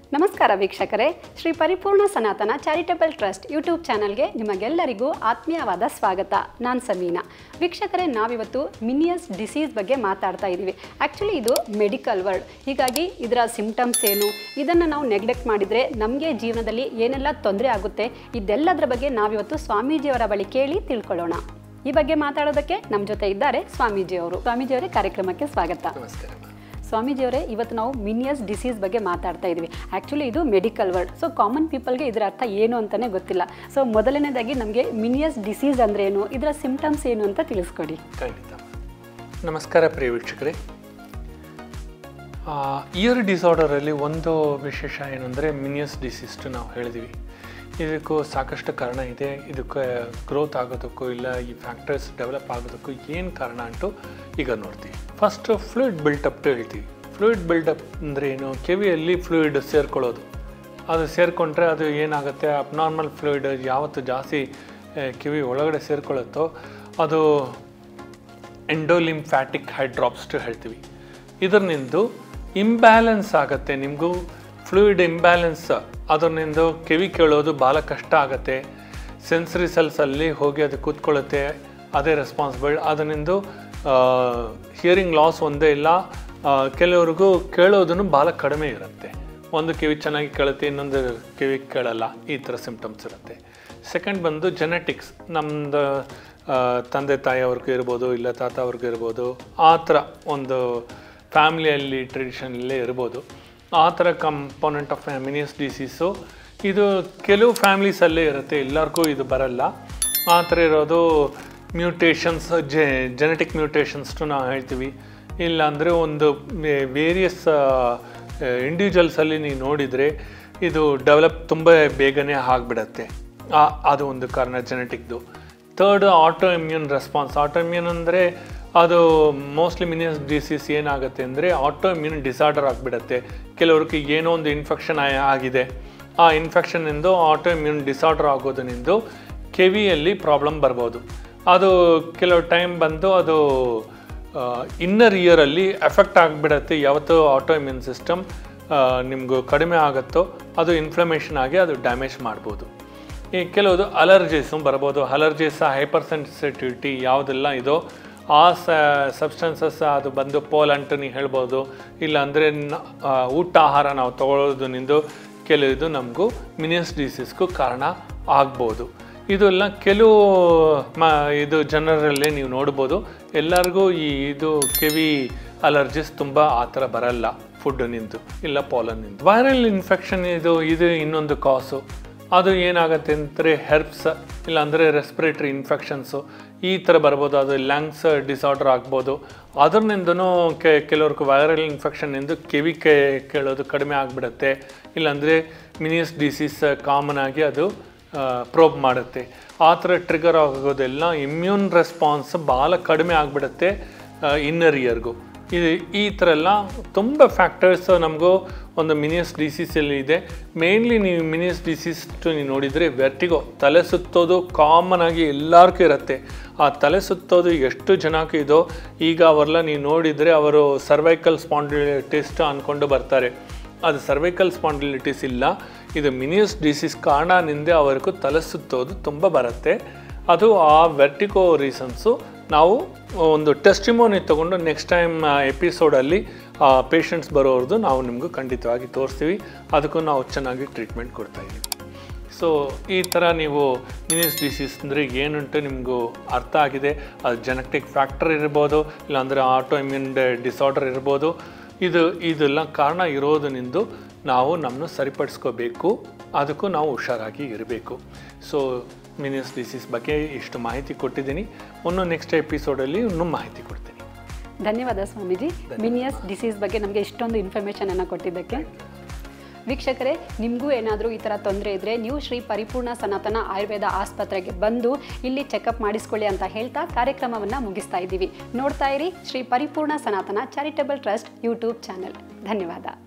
ನಮಸ್ಕಾರ ವೀಕ್ಷಕರೇ ಶ್ರೀ ಪರಿಪೂರ್ಣ ಸನಾತನ ಚಾರಿಟಬಲ್ ಟ್ರಸ್ಟ್ ಯೂಟ್ಯೂಬ್ ಚಾನಲ್ಗೆ ನಿಮಗೆಲ್ಲರಿಗೂ ಆತ್ಮೀಯವಾದ ಸ್ವಾಗತ ನಾನು ಸಮೀನಾ ವೀಕ್ಷಕರೇ ನಾವಿವತ್ತು ಮಿನಿಯಸ್ ಡಿಸೀಸ್ ಬಗ್ಗೆ ಮಾತಾಡ್ತಾ ಇದ್ದೀವಿ ಆ್ಯಕ್ಚುಲಿ ಇದು ಮೆಡಿಕಲ್ ವರ್ಡ್ ಹೀಗಾಗಿ ಇದರ ಸಿಂಪ್ಟಮ್ಸ್ ಏನು ಇದನ್ನು ನಾವು ನೆಗ್ಲೆಕ್ಟ್ ಮಾಡಿದರೆ ನಮಗೆ ಜೀವನದಲ್ಲಿ ಏನೆಲ್ಲ ತೊಂದರೆ ಆಗುತ್ತೆ ಇದೆಲ್ಲದರ ಬಗ್ಗೆ ನಾವಿವತ್ತು ಸ್ವಾಮೀಜಿಯವರ ಬಳಿ ಕೇಳಿ ತಿಳ್ಕೊಳ್ಳೋಣ ಈ ಬಗ್ಗೆ ಮಾತಾಡೋದಕ್ಕೆ ನಮ್ಮ ಜೊತೆ ಇದ್ದಾರೆ ಸ್ವಾಮೀಜಿಯವರು ಸ್ವಾಮೀಜಿಯವರೇ ಕಾರ್ಯಕ್ರಮಕ್ಕೆ ಸ್ವಾಗತ ನಮಸ್ಕಾರ ಸ್ವಾಮೀಜಿಯವರೇ ಇವತ್ತು ನಾವು ಮಿನಿಯಸ್ ಡಿಸೀಸ್ ಬಗ್ಗೆ ಮಾತಾಡ್ತಾ ಇದ್ವಿ ಆ್ಯಕ್ಚುಲಿ ಇದು ಮೆಡಿಕಲ್ ವರ್ಡ್ ಸೊ ಕಾಮನ್ ಪೀಪಲ್ಗೆ ಇದರ ಅರ್ಥ ಏನು ಅಂತಲೇ ಗೊತ್ತಿಲ್ಲ ಸೊ ಮೊದಲನೇದಾಗಿ ನಮಗೆ ಮಿನಿಯಸ್ ಡಿಸೀಸ್ ಅಂದ್ರೆ ಏನು ಇದರ ಸಿಂಪ್ಟಮ್ಸ್ ಏನು ಅಂತ ತಿಳಿಸ್ಕೊಡಿ ಖಂಡಿತ ನಮಸ್ಕಾರ ಪ್ರಿಯ ವೀಕ್ಷಕರೇ ಇಯರ್ ಡಿಸಾರ್ಡರಲ್ಲಿ ಒಂದು ವಿಶೇಷ ಏನಂದರೆ ಮಿನಿಯಸ್ ಡಿಸೀಸ್ಟು ನಾವು ಹೇಳಿದ್ವಿ ಇದಕ್ಕೂ ಸಾಕಷ್ಟು ಕಾರಣ ಇದೆ ಇದಕ್ಕೆ ಗ್ರೋತ್ ಆಗೋದಕ್ಕೂ ಇಲ್ಲ ಈ ಫ್ಯಾಕ್ಟರ್ಸ್ ಡೆವಲಪ್ ಆಗೋದಕ್ಕೂ ಏನು ಕಾರಣ ಅಂಟು ಈಗ ನೋಡ್ತೀವಿ ಫಸ್ಟ್ ಫ್ಲೂಯಿಡ್ ಬಿಲ್ಟಪ್ ಹೇಳ್ತೀವಿ ಫ್ಲೂಯಿಡ್ ಬಿಲ್ಟಪ್ ಅಂದರೆ ಏನು ಕಿವಿಯಲ್ಲಿ ಫ್ಲೂಯಿಡ್ ಸೇರ್ಕೊಳ್ಳೋದು ಅದು ಸೇರಿಕೊಂಡ್ರೆ ಅದು ಏನಾಗುತ್ತೆ ಅಬ್ನಾರ್ಮಲ್ ಫ್ಲೂಯಿಡ್ ಯಾವತ್ತು ಜಾಸ್ತಿ ಆ, ಕಿವಿ ಒಳಗಡೆ ಸೇರ್ಕೊಳ್ಳುತ್ತೋ ಅದು ಎಂಡೋಲಿಂಫ್ಯಾಟಿಕ್ ಹೈಡ್ರಾಪ್ಸ್ ಹೇಳ್ತೀವಿ ಇದರಿಂದ ಇಂಬ್ಯಾಲೆನ್ಸ್ ಆಗುತ್ತೆ ನಿಮಗೂ ಫ್ಲೂಯಿಡ್ ಇಂಬ್ಯಾಲೆನ್ಸ್ ಅದರಿಂದ ಕಿವಿ ಕೇಳೋದು ಭಾಳ ಕಷ್ಟ ಆಗುತ್ತೆ ಸೆನ್ಸರಿ ಸೆಲ್ಸಲ್ಲಿ ಹೋಗಿ ಅದು ಕೂತ್ಕೊಳ್ಳುತ್ತೆ ಅದೇ ರೆಸ್ಪಾನ್ಸಿಬಲ್ ಅದರಿಂದ ಹಿಯರಿಂಗ್ ಲಾಸ್ ಒಂದೇ ಇಲ್ಲ ಆ, ಕೆಲವ್ರಿಗೂ ಕೇಳೋದನ್ನು ಭಾಳ ಕಡಿಮೆ ಇರುತ್ತೆ ಒಂದು ಕಿವಿ ಚೆನ್ನಾಗಿ ಕೇಳುತ್ತೆ ಇನ್ನೊಂದು ಕಿವಿ ಕೇಳಲ್ಲ ಈ ಥರ ಸಿಂಪ್ಟಮ್ಸ್ ಇರುತ್ತೆ ಸೆಕೆಂಡ್ ಬಂದು ಜೆನೆಟಿಕ್ಸ್ ನಮ್ಮದು ತಂದೆ ತಾಯಿಯವ್ರಿಗೂ ಇರ್ಬೋದು ಇಲ್ಲ ತಾತ ಅವ್ರಿಗೂ ಇರ್ಬೋದು ಆ ಥರ ಒಂದು ಫ್ಯಾಮಿಲಿಯಲ್ಲಿ ಟ್ರೆಡಿಷನಲ್ಲೇ ಇರ್ಬೋದು ಆ ಥರ ಕಂಪೋನೆಂಟ್ ಆಫ್ ಮಿನಿಯಸ್ ಡಿಸೀಸು ಇದು ಕೆಲವು ಫ್ಯಾಮ್ಲೀಸಲ್ಲೇ ಇರುತ್ತೆ ಎಲ್ಲರಿಗೂ ಇದು ಬರಲ್ಲ ಆ ಥರ ಇರೋದು ಮ್ಯೂಟೇಷನ್ಸ್ ಜೆ ಜೆನೆಟಿಕ್ ಮ್ಯೂಟೇಷನ್ಸ್ಟು ನಾವು ಹೇಳ್ತೀವಿ ಇಲ್ಲಾಂದರೆ ಒಂದು ವೇರಿಯಸ್ ಇಂಡಿವಿಜುವಲ್ಸಲ್ಲಿ ನೀವು ನೋಡಿದರೆ ಇದು ಡೆವಲಪ್ ತುಂಬ ಬೇಗನೆ ಆಗಿಬಿಡತ್ತೆ ಅದು ಒಂದು ಕಾರಣ ಜೆನೆಟಿಕ್ದು third autoimmune response autoimmune ಅಂದರೆ ಅದು ಮೋಸ್ಟ್ಲಿ ಮಿನಿಯಸ್ ಡಿಸೀಸ್ ಏನಾಗುತ್ತೆ ಅಂದರೆ ಆಟೋ ಇಮ್ಯೂನ್ ಡಿಸಾರ್ಡರ್ ಆಗಿಬಿಡತ್ತೆ ಕೆಲವ್ರಿಗೆ ಏನೋ ಒಂದು ಇನ್ಫೆಕ್ಷನ್ ಆಗಿದೆ ಆ ಇನ್ಫೆಕ್ಷನ್ನಿಂದ ಆಟೋ ಇಮ್ಯೂನ್ ಡಿಸಾರ್ಡರ್ ಆಗೋದನಿಂದ ಕೆವಿಯಲ್ಲಿ ಪ್ರಾಬ್ಲಮ್ ಬರ್ಬೋದು ಅದು ಕೆಲವು ಟೈಮ್ ಬಂದು ಅದು ಇನ್ನರ್ ಇಯರಲ್ಲಿ ಎಫೆಕ್ಟ್ ಆಗಿಬಿಡತ್ತೆ ಯಾವತ್ತು ಆಟೋ ಇಮ್ಯೂನ್ ಸಿಸ್ಟಮ್ ನಿಮಗೂ ಕಡಿಮೆ ಆಗುತ್ತೋ ಅದು ಇನ್ಫ್ಲಮೇಷನ್ ಆಗಿ ಅದು ಡ್ಯಾಮೇಜ್ ಮಾಡ್ಬೋದು ಈ ಕೆಲವುದು ಅಲರ್ಜೀಸು ಬರ್ಬೋದು ಅಲರ್ಜೀಸ್ ಹೈಪರ್ ಸೆನ್ಸಿಟಿವಿಟಿ ಯಾವುದೆಲ್ಲ ಇದೋ ಆ ಸಬ್ಸ್ಟೆನ್ಸಸ್ ಅದು ಬಂದು ಪೋಲ್ ಅಂಟು ನೀವು ಹೇಳ್ಬೋದು ಇಲ್ಲಾಂದರೆ ಊಟ ಆಹಾರ ನಾವು ತಗೊಳ್ಳೋದ್ರಿಂದ ಕೆಲವು ನಮಗೂ ಮಿನಿಯಸ್ ಡಿಸೀಸ್ಗೂ ಕಾರಣ ಆಗ್ಬೋದು ಇದೆಲ್ಲ ಕೆಲವು ಮ ಇದು ಜನರಲ್ಲೇ ನೀವು ನೋಡ್ಬೋದು ಎಲ್ಲರಿಗೂ ಈ ಇದು ಕಿವಿ ಅಲರ್ಜಿಸ್ ತುಂಬ ಆ ಥರ ಬರಲ್ಲ ಫುಡ್ ನಿಂತು ಇಲ್ಲ ಪಾಲನ್ ನಿಂತು ವೈರಲ್ ಇನ್ಫೆಕ್ಷನ್ ಇದು ಇದು ಇನ್ನೊಂದು ಕಾಸು ಅದು ಏನಾಗುತ್ತೆ ಅಂದರೆ ಹೆರ್ಬ್ಸ್ ಇಲ್ಲಾಂದರೆ ರೆಸ್ಪಿರೇಟರಿ ಇನ್ಫೆಕ್ಷನ್ಸು ಈ ಥರ ಬರ್ಬೋದು ಅದು ಲಂಗ್ಸ್ ಡಿಸಾರ್ಡರ್ ಆಗ್ಬೋದು ಅದರಿಂದನೂ ಕೆ ಕೆಲವ್ರಿಗೆ ವೈರಲ್ ಇನ್ಫೆಕ್ಷನ್ನಿಂದ ಕಿವಿ ಕೇ ಕೇಳೋದು ಕಡಿಮೆ ಆಗಿಬಿಡುತ್ತೆ ಇಲ್ಲಾಂದರೆ ಮಿನಿಯಸ್ ಡಿಸೀಸ್ ಕಾಮನ್ ಆಗಿ ಅದು ಪ್ರೋಬ್ ಮಾಡುತ್ತೆ ಆ ಥರ ಟ್ರಿಗರ್ ಆಗೋದೆಲ್ಲ ಇಮ್ಯೂನ್ ರೆಸ್ಪಾನ್ಸ್ ಭಾಳ ಕಡಿಮೆ ಆಗಿಬಿಡುತ್ತೆ ಇನ್ನರ್ ಇಯರ್ಗೂ ಇದು ಈ ಥರ ಎಲ್ಲ ತುಂಬ ಫ್ಯಾಕ್ಟರ್ಸ್ ನಮಗೂ ಒಂದು ಮಿನಿಯಸ್ ಡಿಸೀಸಲ್ಲಿ ಇದೆ ಮೇನ್ಲಿ ನೀವು ಮಿನಿಯಸ್ ಡಿಸೀಸ್ ನೀವು ನೋಡಿದರೆ ವೆರ್ಟಿಗೋ ತಲೆ ಸುತ್ತೋದು ಕಾಮನ್ ಆಗಿ ಎಲ್ಲರಿಗೂ ಇರುತ್ತೆ ಆ ತಲೆ ಸುತ್ತೋದು ಎಷ್ಟು ಜನಕ್ಕೆ ಇದೋ ಈಗ ಅವರೆಲ್ಲ ನೀವು ನೋಡಿದರೆ ಅವರು ಸರ್ವೈಕಲ್ ಸ್ಪಾಂಡಿಲಿಟಿಸ್ಟ್ ಅಂದ್ಕೊಂಡು ಬರ್ತಾರೆ ಅದು ಸರ್ವೈಕಲ್ ಸ್ಪಾಂಡಿಲಿಟಿಸ್ ಇಲ್ಲ ಇದು ಮಿನಿಯಸ್ ಡಿಸೀಸ್ ಕಾರಣದಿಂದ ಅವರಿಗೂ ತಲೆ ಸುತ್ತೋದು ತುಂಬ ಬರುತ್ತೆ ಅದು ಆ ವೆರ್ಟಿಕೋ ರೀಸನ್ಸು ನಾವು ಒಂದು ಟೆಸ್ಟಿಮೋನಿ ತೊಗೊಂಡು ನೆಕ್ಸ್ಟ್ ಟೈಮ್ ಎಪಿಸೋಡಲ್ಲಿ ಪೇಷಂಟ್ಸ್ ಬರೋರ್ದು ನಾವು ನಿಮಗೂ ಖಂಡಿತವಾಗಿ ತೋರಿಸ್ತೀವಿ ಅದಕ್ಕೂ ನಾವು ಚೆನ್ನಾಗಿ ಟ್ರೀಟ್ಮೆಂಟ್ ಕೊಡ್ತಾ ಇದ್ದೀವಿ ಸೊ ಈ ಥರ ನೀವು ಮಿನಿಯಸ್ ಡಿಸೀಸ್ ಅಂದರೆ ಏನುಂಟು ನಿಮಗೂ ಅರ್ಥ ಆಗಿದೆ ಅದು ಜೆನೆಟಿಕ್ ಫ್ಯಾಕ್ಟರ್ ಇರ್ಬೋದು ಇಲ್ಲಾಂದರೆ ಆಟೋ ಇಮ್ಯೂನ್ ಡಿಸಾರ್ಡರ್ ಇರ್ಬೋದು ಇದು ಇದೆಲ್ಲ ಕಾರಣ ಇರೋದನಿಂದ ನಾವು ನಮ್ಮನ್ನು ಸರಿಪಡಿಸ್ಕೋಬೇಕು ಅದಕ್ಕೂ ನಾವು ಹುಷಾರಾಗಿ ಇರಬೇಕು ಸೊ ಮಿನಿಯಸ್ ಡಿಸೀಸ್ ಬಗ್ಗೆ ಇಷ್ಟು ಮಾಹಿತಿ ಕೊಟ್ಟಿದ್ದೀನಿ ಇನ್ನು ನೆಕ್ಸ್ಟ್ ಎಪಿಸೋಡಲ್ಲಿ ಇನ್ನೂ ಮಾಹಿತಿ ಕೊಡ್ತೀನಿ ಧನ್ಯವಾದ ಸ್ವಾಮೀಜಿ ಮಿನಿಯಸ್ ಡಿಸೀಸ್ ಬಗ್ಗೆ ನಮಗೆ ಇಷ್ಟೊಂದು ಇನ್ಫಾರ್ಮೇಷನ್ ಅನ್ನು ಕೊಟ್ಟಿದ್ದಕ್ಕೆ ವೀಕ್ಷಕರೇ ನಿಮಗೂ ಏನಾದರೂ ಈ ಥರ ತೊಂದರೆ ಇದ್ದರೆ ನೀವು ಶ್ರೀ ಪರಿಪೂರ್ಣ ಸನಾತನ ಆಯುರ್ವೇದ ಆಸ್ಪತ್ರೆಗೆ ಬಂದು ಇಲ್ಲಿ ಚೆಕಪ್ ಮಾಡಿಸ್ಕೊಳ್ಳಿ ಅಂತ ಹೇಳ್ತಾ ಕಾರ್ಯಕ್ರಮವನ್ನು ಮುಗಿಸ್ತಾ ಇದ್ದೀವಿ ನೋಡ್ತಾ ಇರಿ ಶ್ರೀ ಪರಿಪೂರ್ಣ ಸನಾತನ ಚಾರಿಟಬಲ್ ಟ್ರಸ್ಟ್ ಯೂಟ್ಯೂಬ್ ಚಾನೆಲ್ ಧನ್ಯವಾದ